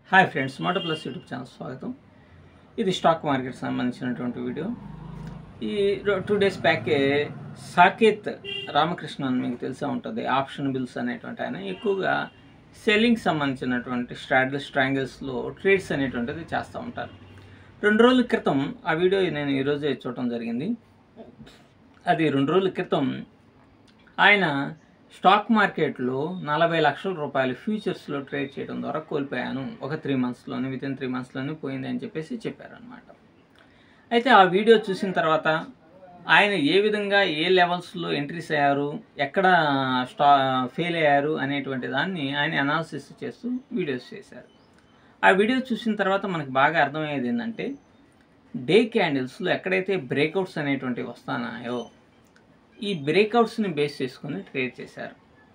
hi friends moto plus YouTube channel స్వాగతం ఇది stock market సంబంధించినటువంటి వీడియో ఈ టూ డేస్ బ్యాకే సాకేత్ రామకృష్ణన్ మీకు తెలిసే ఉంటుంది ఆప్షన్ బిల్స్ అనేటువంటి ఆయన ఎక్కువగా సెల్లింగ్ సంబంధించినటువంటి స్ట్రాడల్ స్ట్రాంగిల్స్లో ట్రేడ్స్ అనేటువంటిది చేస్తూ ఉంటారు రెండు రోజుల క్రితం ఆ వీడియో నేను ఈరోజే చూడటం జరిగింది అది రెండు రోజుల క్రితం ఆయన స్టాక్ మార్కెట్లో నలభై లక్షల రూపాయలు ఫ్యూచర్స్లో ట్రేడ్ చేయడం ద్వారా కోల్పోయాను ఒక త్రీ మంత్స్లోనే విత్ ఇన్ త్రీ మంత్స్లోనే పోయింది అని చెప్పేసి చెప్పారనమాట అయితే ఆ వీడియో చూసిన తర్వాత ఆయన ఏ విధంగా ఏ లెవెల్స్లో ఎంట్రీస్ అయ్యారు ఎక్కడ స్టా ఫెయిల్ అయ్యారు అనేటువంటి దాన్ని ఆయన అనాలిసిస్ చేస్తూ వీడియోస్ చేశారు ఆ వీడియో చూసిన తర్వాత మనకు బాగా అర్థమయ్యేది ఏంటంటే డే క్యాండిల్స్లో ఎక్కడైతే బ్రేక్అవుట్స్ అనేటువంటివి వస్తున్నాయో ఈ బ్రేక్అవుట్స్ని బేస్ చేసుకొని ట్రేడ్ చేశారు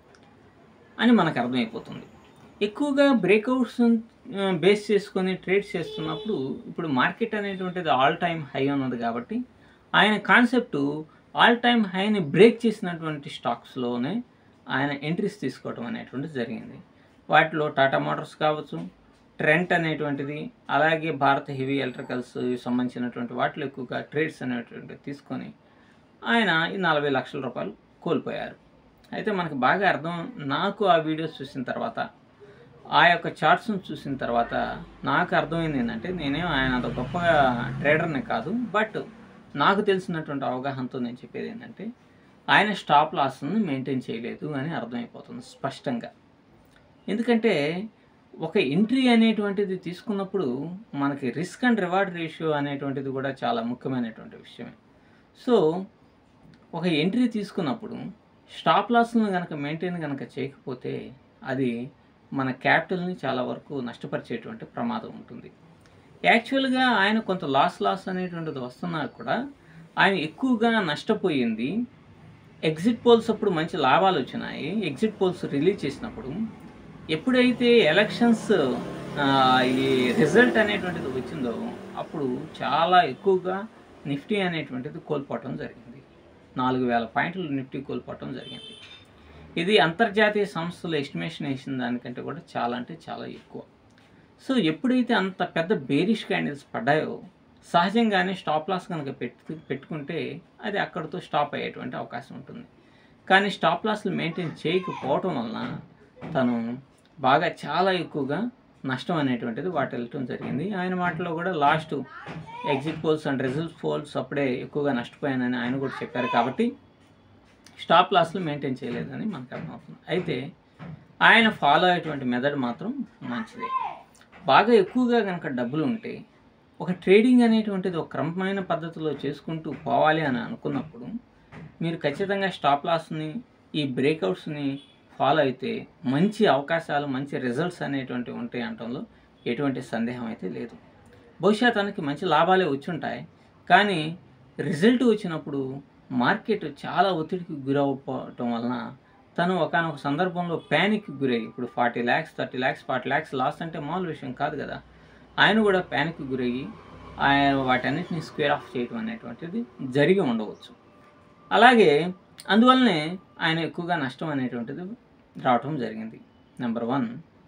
అని మనకు అర్థమైపోతుంది ఎక్కువగా బ్రేక్అవుట్స్ బేస్ చేసుకొని ట్రేడ్ చేస్తున్నప్పుడు ఇప్పుడు మార్కెట్ అనేటువంటిది ఆల్ టైమ్ హై ఉన్నది కాబట్టి ఆయన కాన్సెప్ట్ ఆల్ టైమ్ హైని బ్రేక్ చేసినటువంటి స్టాక్స్లోనే ఆయన ఎంట్రీస్ తీసుకోవడం అనేటువంటిది జరిగింది వాటిలో టాటా మోటార్స్ కావచ్చు ట్రెంట్ అనేటువంటిది అలాగే భారత్ హెవీ ఎలక్ట్రికల్స్ సంబంధించినటువంటి వాటిలో ఎక్కువగా ట్రేడ్స్ అనేటువంటివి తీసుకొని ఆయన ఈ నలభై లక్షల రూపాయలు కోల్పోయారు అయితే మనకు బాగా అర్థం నాకు ఆ వీడియోస్ చూసిన తర్వాత ఆ యొక్క చార్ట్స్ని చూసిన తర్వాత నాకు అర్థమైంది ఏంటంటే నేనేం ఆయన అంత గొప్పగా ట్రేడర్ని కాదు బట్ నాకు తెలిసినటువంటి అవగాహనతో నేను చెప్పేది ఏంటంటే ఆయన స్టాప్ లాస్ని మెయింటైన్ చేయలేదు అని అర్థమైపోతుంది స్పష్టంగా ఎందుకంటే ఒక ఎంట్రీ అనేటువంటిది తీసుకున్నప్పుడు మనకి రిస్క్ అండ్ రివార్డ్ రేషియో అనేటువంటిది కూడా చాలా ముఖ్యమైనటువంటి విషయమే సో ఒక ఎంట్రీ తీసుకున్నప్పుడు స్టాప్ లాస్ను కనుక మెయింటైన్ కనుక చేయకపోతే అది మన క్యాపిటల్ని చాలా వరకు నష్టపరిచేటువంటి ప్రమాదం ఉంటుంది యాక్చువల్గా ఆయన కొంత లాస్ లాస్ అనేటువంటిది వస్తున్నా కూడా ఆయన ఎక్కువగా నష్టపోయింది ఎగ్జిట్ పోల్స్ అప్పుడు మంచి లాభాలు వచ్చినాయి ఎగ్జిట్ పోల్స్ రిలీజ్ చేసినప్పుడు ఎప్పుడైతే ఎలక్షన్స్ ఈ రిజల్ట్ అనేటువంటిది వచ్చిందో అప్పుడు చాలా ఎక్కువగా నిఫ్టీ అనేటువంటిది కోల్పోవటం జరిగింది నాలుగు వేల పాయింట్లు నిఫ్టీ కోల్పోవటం జరిగింది ఇది అంతర్జాతీయ సంస్థలు ఎస్టిమేషన్ వేసిన దానికంటే కూడా చాలా అంటే చాలా ఎక్కువ సో ఎప్పుడైతే అంత పెద్ద బేరిష్ క్యాండిల్స్ పడ్డాయో సహజంగానే స్టాప్ లాస్ కనుక పెట్టు పెట్టుకుంటే అది అక్కడితో స్టాప్ అయ్యేటువంటి అవకాశం ఉంటుంది కానీ స్టాప్ లాస్లు మెయింటైన్ చేయకపోవటం వలన తను బాగా చాలా ఎక్కువగా నష్టం అనేటువంటిది వాటి వెళ్ళటం జరిగింది ఆయన మాటలో కూడా last exit polls and result polls అప్పుడే ఎక్కువగా నష్టపోయానని ఆయన కూడా చెప్పారు కాబట్టి స్టాప్ లాస్లు మెయింటైన్ చేయలేదని మనకు అర్థమవుతుంది అయితే ఆయన ఫాలో అయ్యేటువంటి మెథడ్ మాత్రం మంచిదే బాగా ఎక్కువగా కనుక డబ్బులు ఉంటే ఒక ట్రేడింగ్ అనేటువంటిది ఒక క్రమమైన పద్ధతిలో చేసుకుంటూ పోవాలి అని అనుకున్నప్పుడు మీరు ఖచ్చితంగా స్టాప్ లాస్ని ఈ బ్రేక్అవుట్స్ని ఫాలో అయితే మంచి అవకాశాలు మంచి రిజల్ట్స్ అనేటువంటివి ఉంటాయి అనటంలో ఎటువంటి సందేహం అయితే లేదు బహుశా తనకి మంచి లాభాలే వచ్చి ఉంటాయి కానీ రిజల్ట్ వచ్చినప్పుడు మార్కెట్ చాలా ఒత్తిడికి గురవటం వలన తను ఒకనొక సందర్భంలో ప్యానిక్ గురయ్యి ఇప్పుడు forty lakhs thirty lakhs forty lakhs loss అంటే మామూలు విషయం కాదు కదా ఆయన కూడా ప్యానిక్ గురయ్యి ఆయన వాటన్నిటిని స్క్వేర్ ఆఫ్ చేయటం అనేటువంటిది జరిగి ఉండవచ్చు అలాగే అందువల్లనే ఆయన ఎక్కువగా నష్టం అనేటువంటిది రావటం జరిగింది నెంబర్ వన్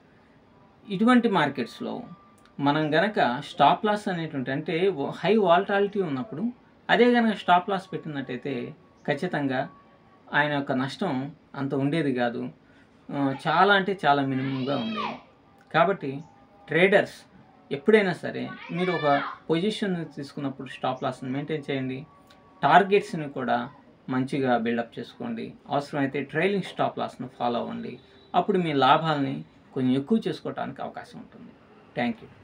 ఇటువంటి మార్కెట్స్లో మనం గనక స్టాప్ లాస్ అనేటువంటి అంటే హై వాల్టాలిటీ ఉన్నప్పుడు అదే కనుక స్టాప్ లాస్ పెట్టినట్టయితే ఖచ్చితంగా ఆయన యొక్క నష్టం అంత ఉండేది కాదు చాలా అంటే చాలా మినిమంగా ఉండేది కాబట్టి ట్రేడర్స్ ఎప్పుడైనా సరే మీరు ఒక పొజిషన్ తీసుకున్నప్పుడు స్టాప్ లాస్ని మెయింటైన్ చేయండి టార్గెట్స్ని కూడా మంచిగా బిల్డప్ చేసుకోండి అవసరమైతే ట్రైలింగ్ స్టాప్ లాస్ను ఫాలో అవ్వండి అప్పుడు మీ లాభాలని కొంచెం ఎక్కువ చేసుకోవడానికి అవకాశం ఉంటుంది థ్యాంక్ యూ